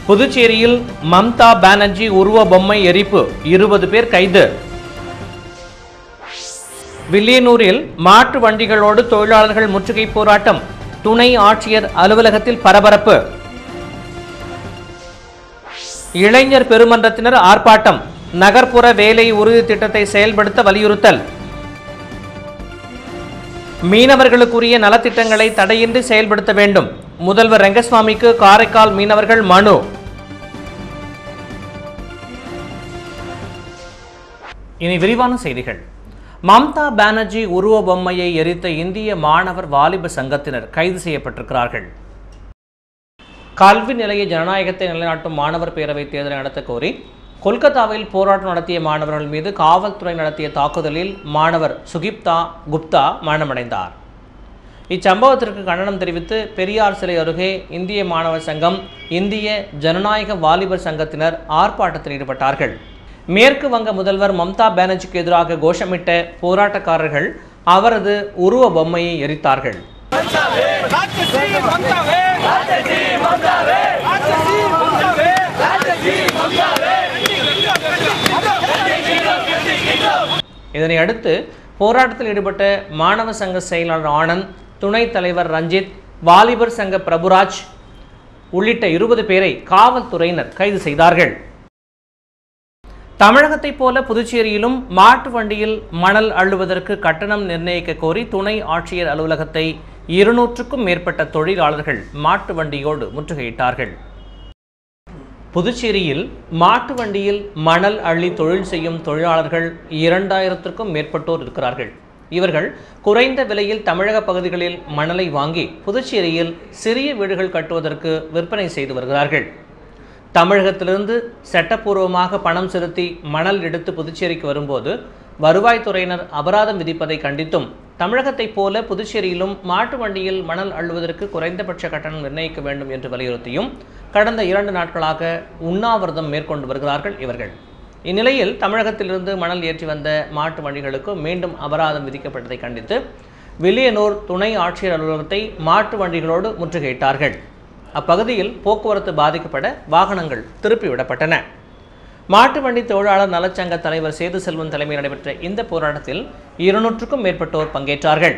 புதுச்சேரியில் மம்தா பானர்ஜி உருவ பொம்மை எரிப்பு இருபது பேர் கைது வில்லியனூரில் மாட்டு வண்டிகளோடு தொழிலாளர்கள் முற்றுகை போராட்டம் துணை ஆட்சியர் அலுவலகத்தில் பரபரப்பு இளைஞர் பெருமன்றத்தினர் ஆர்ப்பாட்டம் நகர்ப்புற வேலை உறுதி திட்டத்தை செயல்படுத்த வலியுறுத்தல் மீனவர்களுக்குரிய நலத்திட்டங்களை தடையின்றி செயல்படுத்த வேண்டும் முதல்வர் ரெங்கசுவாமிக்கு காரைக்கால் மீனவர்கள் மனு இனி விரிவான செய்திகள் மம்தா பானர்ஜி உருவ பொம்மையை எரித்த இந்திய மாணவர் வாலிப சங்கத்தினர் கைது செய்யப்பட்டிருக்கிறார்கள் கல்வி நிலைய ஜனநாயகத்தை நிலைநாட்டும் மாணவர் பேரவை தேர்தலை நடத்த கோரி கொல்கத்தாவில் போராட்டம் நடத்திய மாணவர்கள் மீது காவல்துறை நடத்திய தாக்குதலில் மாணவர் சுகிப்தா குப்தா மரணமடைந்தார் இச்சம்பவத்திற்கு கண்டனம் தெரிவித்து பெரியார் சிலை அருகே இந்திய மாணவர் சங்கம் இந்திய ஜனநாயக வாலிபர் சங்கத்தினர் ஆர்ப்பாட்டத்தில் ஈடுபட்டார்கள் மேற்கு வங்க முதல்வர் மம்தா பானர்ஜிக்கு எதிராக கோஷமிட்ட போராட்டக்காரர்கள் அவரது உருவ பொம்மையை எரித்தார்கள் ராட்சசி மம்தாவே ராட்சசி மம்தாவே ராட்சசி மம்தாவே ராட்சசி மம்தாவே இதனை அடுத்து போராட்டத்தில் ஈடுபட்ட மாணவ சங்க செயலாளர் ஆனந்த் துணைத் தலைவர் ரஞ்சித் வாலிபர் சங்க பிரபுராஜ் உள்ளிட்ட இருபது பேரை காவல்துறையினர் கைது செய்தார்கள் தமிழகத்தைப் போல புதுச்சேரியிலும் மாட்டு வண்டியில் மணல் அள்ளுவதற்கு கட்டணம் நிர்ணயிக்க கோரி துணை ஆட்சியர் அலுவலகத்தை இருநூற்றுக்கும் மேற்பட்ட தொழிலாளர்கள் மாட்டு வண்டியோடு முற்றுகையிட்டார்கள் புதுச்சேரியில் மாட்டு வண்டியில் மணல் அள்ளி தொழில் செய்யும் தொழிலாளர்கள் இரண்டாயிரத்திற்கும் மேற்பட்டோர் இருக்கிறார்கள் இவர்கள் குறைந்த விலையில் தமிழக பகுதிகளில் மணலை வாங்கி புதுச்சேரியில் சிறிய வீடுகள் கட்டுவதற்கு விற்பனை செய்து வருகிறார்கள் தமிழகத்திலிருந்து சட்டப்பூர்வமாக பணம் செலுத்தி மணல் எடுத்து புதுச்சேரிக்கு வரும்போது வருவாய்த்துறையினர் அபராதம் விதிப்பதை கண்டித்தும் தமிழகத்தைப் போல புதுச்சேரியிலும் மாட்டு வண்டியில் மணல் அள்ளுவதற்கு குறைந்தபட்ச கட்டணம் நிர்ணயிக்க வேண்டும் என்று வலியுறுத்தியும் கடந்த இரண்டு நாட்களாக உண்ணாவிரதம் மேற்கொண்டு வருகிறார்கள் இவர்கள் இந்நிலையில் தமிழகத்திலிருந்து மணல் ஏற்றி வந்த மாட்டு வண்டிகளுக்கு மீண்டும் அபராதம் விதிக்கப்பட்டதை கண்டித்து வில்லியனூர் துணை ஆட்சியர் அலுவலகத்தை மாட்டு வண்டிகளோடு முற்றுகையிட்டார்கள் அப்பகுதியில் போக்குவரத்து பாதிக்கப்பட வாகனங்கள் திருப்பிவிடப்பட்டன மாட்டு வண்டி தொழிலாளர் நலச்சங்க தலைவர் சேது செல்வன் தலைமையில் நடைபெற்ற இந்த போராட்டத்தில் இருநூற்றுக்கும் மேற்பட்டோர் பங்கேற்றார்கள்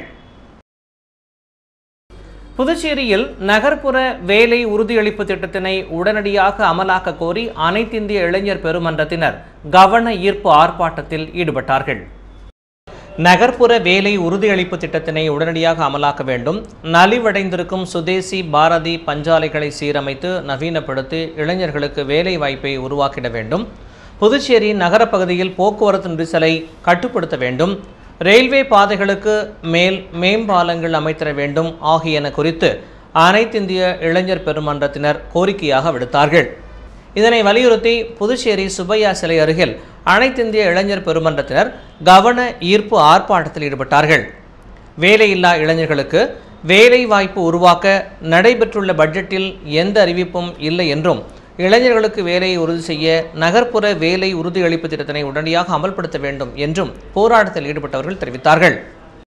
புதுச்சேரியில் நகர்ப்புற வேலை உறுதியளிப்பு திட்டத்தினை உடனடியாக அமலாக்க கோரி அனைத்திந்திய இளைஞர் பெருமன்றத்தினர் கவன ஈர்ப்பு ஆர்ப்பாட்டத்தில் ஈடுபட்டார்கள் நகர்ப்புற வேலை உறுதியளிப்பு திட்டத்தினை உடனடியாக அமலாக்க வேண்டும் நலிவடைந்திருக்கும் சுதேசி பாரதி பஞ்சாலைகளை சீரமைத்து நவீனப்படுத்தி இளைஞர்களுக்கு வேலை வாய்ப்பை உருவாக்கிட வேண்டும் புதுச்சேரி நகரப்பகுதியில் போக்குவரத்து நெரிசலை கட்டுப்படுத்த வேண்டும் ரயில்வே பாதைகளுக்கு மேல் மேம்பாலங்கள் அமைத்தர வேண்டும் ஆகியன குறித்து அனைத்திந்திய இளைஞர் பெருமன்றத்தினர் கோரிக்கையாக விடுத்தார்கள் இதனை வலியுறுத்தி புதுச்சேரி சுப்பையா சிலை அருகில் அனைத்திந்திய இளைஞர் பெருமன்றத்தினர் கவன ஈர்ப்பு ஆர்ப்பாட்டத்தில் ஈடுபட்டார்கள் வேலையில்லா இளைஞர்களுக்கு வேலை வாய்ப்பு உருவாக்க நடைபெற்றுள்ள பட்ஜெட்டில் எந்த அறிவிப்பும் இல்லை என்றும் இளைஞர்களுக்கு வேலையை உறுதி செய்ய நகர்ப்புற வேலை உறுதியளிப்பு திட்டத்தினை உடனடியாக அமல்படுத்த வேண்டும் என்றும் போராட்டத்தில் ஈடுபட்டவர்கள் தெரிவித்தார்கள்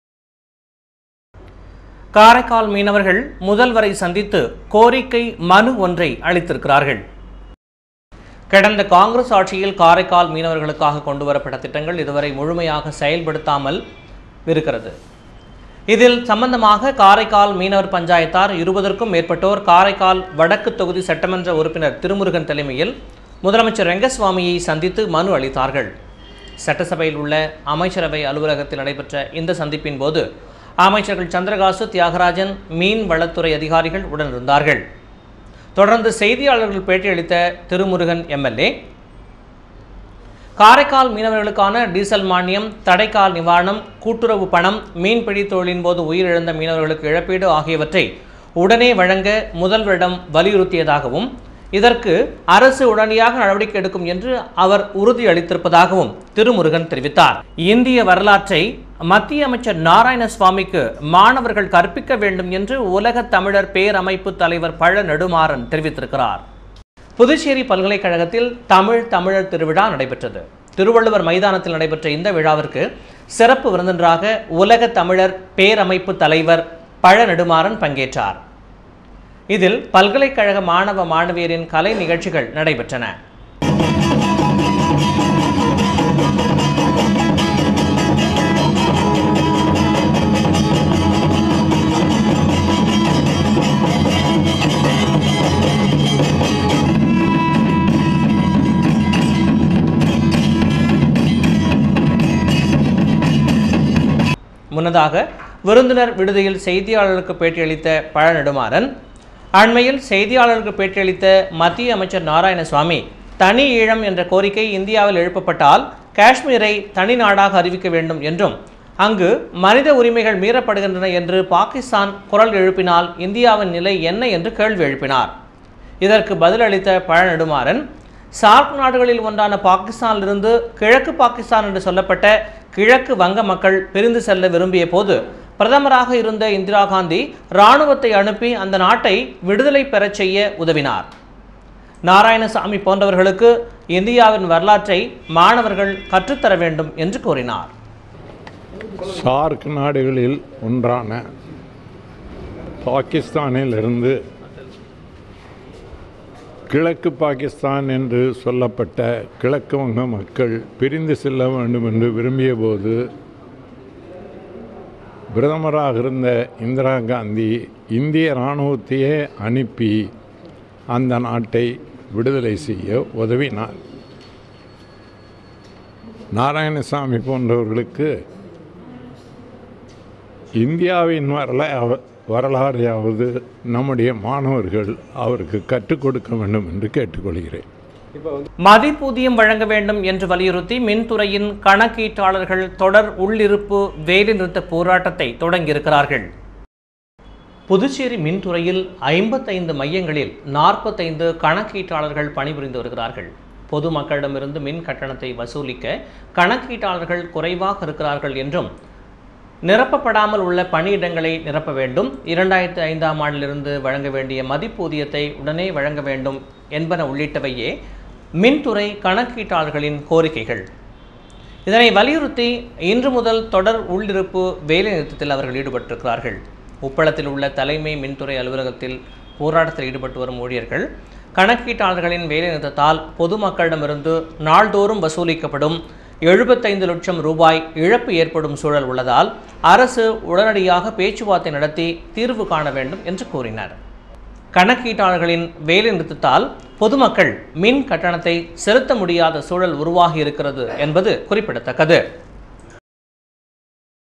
காரைக்கால் மீனவர்கள் முதல்வரை சந்தித்து கோரிக்கை மனு ஒன்றை அளித்திருக்கிறார்கள் கடந்த காங்கிரஸ் ஆட்சியில் காரைக்கால் மீனவர்களுக்காக கொண்டு வரப்பட்ட திட்டங்கள் இதுவரை முழுமையாக செயல்படுத்தாமல் இருக்கிறது இதில் சம்பந்தமாக காரைக்கால் மீனவர் பஞ்சாயத்தார் இருபதற்கும் மேற்பட்டோர் காரைக்கால் வடக்கு தொகுதி சட்டமன்ற உறுப்பினர் திருமுருகன் தலைமையில் முதலமைச்சர் ரெங்கசுவாமியை சந்தித்து மனு அளித்தார்கள் சட்டசபையில் உள்ள அமைச்சரவை அலுவலகத்தில் நடைபெற்ற இந்த சந்திப்பின் போது அமைச்சர்கள் சந்திரகாசு தியாகராஜன் மீன் வளத்துறை அதிகாரிகள் உடனிருந்தார்கள் தொடர்ந்து செய்தியாளர்கள் பேட்டியளித்த திருமுருகன் எம்எல்ஏ காரைக்கால் மீனவர்களுக்கான டீசல் மானியம் தடைக்கால் நிவாரணம் கூட்டுறவு பணம் மீன்பிடி தொழிலின் போது உயிரிழந்த மீனவர்களுக்கு இழப்பீடு ஆகியவற்றை உடனே வழங்க முதல்வரிடம் வலியுறுத்தியதாகவும் இதற்கு அரசு உடனடியாக நடவடிக்கை எடுக்கும் என்று அவர் உறுதியளித்திருப்பதாகவும் திருமுருகன் தெரிவித்தார் இந்திய வரலாற்றை மத்திய அமைச்சர் நாராயணசுவாமிக்கு மாணவர்கள் கற்பிக்க வேண்டும் என்று உலக தமிழர் பேரமைப்பு தலைவர் பழ நெடுமாறன் தெரிவித்திருக்கிறார் புதுச்சேரி பல்கலைக்கழகத்தில் தமிழ் தமிழர் திருவிழா நடைபெற்றது திருவள்ளுவர் மைதானத்தில் நடைபெற்ற இந்த விழாவிற்கு சிறப்பு விருந்தினராக உலக தமிழர் பேரமைப்பு தலைவர் பழ நெடுமாறன் பங்கேற்றார் இதில் பல்கலைக்கழக மாணவ மாணவியரின் கலை நிகழ்ச்சிகள் நடைபெற்றன முன்னதாக விருந்தினர் விடுதியில் செய்தியாளர்களுக்கு பேட்டியளித்த பழநெடுமாறன் அண்மையில் செய்தியாளர்களுக்கு பேட்டியளித்த மத்திய அமைச்சர் நாராயணசுவாமி தனி ஈழம் என்ற கோரிக்கை இந்தியாவில் எழுப்பப்பட்டால் காஷ்மீரை தனி நாடாக அறிவிக்க வேண்டும் என்றும் அங்கு மனித உரிமைகள் மீறப்படுகின்றன என்று பாகிஸ்தான் குரல் எழுப்பினால் இந்தியாவின் நிலை என்ன என்று கேள்வி எழுப்பினார் இதற்கு பதிலளித்த பழநெடுமாறன் சார்க் நாடுகளில் ஒன்றான பாகிஸ்தானிலிருந்து கிழக்கு பாகிஸ்தான் என்று சொல்லப்பட்ட கிழக்கு வங்க மக்கள் பிரிந்து செல்ல விரும்பிய போது பிரதமராக இருந்த இந்திரா காந்தி இராணுவத்தை அனுப்பி அந்த நாட்டை விடுதலை பெறச் செய்ய உதவினார் நாராயணசாமி போன்றவர்களுக்கு இந்தியாவின் வரலாற்றை மாணவர்கள் கற்றுத்தர வேண்டும் என்று கூறினார் சார்க் நாடுகளில் ஒன்றான பாகிஸ்தானிலிருந்து கிழக்கு பாகிஸ்தான் என்று சொல்லப்பட்ட கிழக்கு வங்க மக்கள் பிரிந்து செல்ல வேண்டும் என்று விரும்பிய போது பிரதமராக இருந்த இந்திரா காந்தி இந்திய இராணுவத்தையே அனுப்பி அந்த நாட்டை விடுதலை செய்ய உதவினார் நாராயணசாமி போன்றவர்களுக்கு இந்தியாவின் வரல வரலாறையாவது நம்முடைய மாணவர்கள் அவருக்கு கற்றுக் கொடுக்க வேண்டும் என்று கேட்டுக்கொள்கிறேன் மதிப்பூதியம் வழங்க வேண்டும் என்று வலியுறுத்தி மின்துறையின் கணக்கீட்டாளர்கள் தொடர் உள்ளிருப்பு வேலைநிறுத்த போராட்டத்தை தொடங்கியிருக்கிறார்கள் புதுச்சேரி மின்துறையில் ஐம்பத்தைந்து மையங்களில் நாற்பத்தைந்து கணக்கீட்டாளர்கள் பணிபுரிந்து வருகிறார்கள் பொதுமக்களிடமிருந்து மின் கட்டணத்தை வசூலிக்க கணக்கீட்டாளர்கள் குறைவாக இருக்கிறார்கள் என்றும் நிரப்பப்படாமல் உள்ள பணியிடங்களை நிரப்ப வேண்டும் இரண்டாயிரத்தி ஐந்தாம் ஆண்டிலிருந்து வழங்க வேண்டிய மதிப்பூதியத்தை உடனே வழங்க வேண்டும் என்பன உள்ளிட்டவையே மின்துறை கணக்கீட்டாளர்களின் கோரிக்கைகள் இதனை வலியுறுத்தி இன்று முதல் தொடர் உள்ளிருப்பு வேலைநிறுத்தத்தில் அவர்கள் ஈடுபட்டிருக்கிறார்கள் உப்பளத்தில் உள்ள தலைமை மின்துறை அலுவலகத்தில் போராட்டத்தில் ஈடுபட்டு வரும் ஊழியர்கள் கணக்கீட்டாளர்களின் வேலைநிறுத்தத்தால் பொதுமக்களிடமிருந்து நாள்தோறும் வசூலிக்கப்படும் எழுபத்தைந்து லட்சம் ரூபாய் இழப்பு ஏற்படும் சூழல் உள்ளதால் அரசு உடனடியாக பேச்சுவார்த்தை நடத்தி தீர்வு காண வேண்டும் என்று கூறினர் கணக்கீட்டாளர்களின் வேலை நிறுத்தத்தால் பொதுமக்கள் மின் கட்டணத்தை செலுத்த முடியாத சூழல் உருவாகி இருக்கிறது என்பது குறிப்பிடத்தக்கது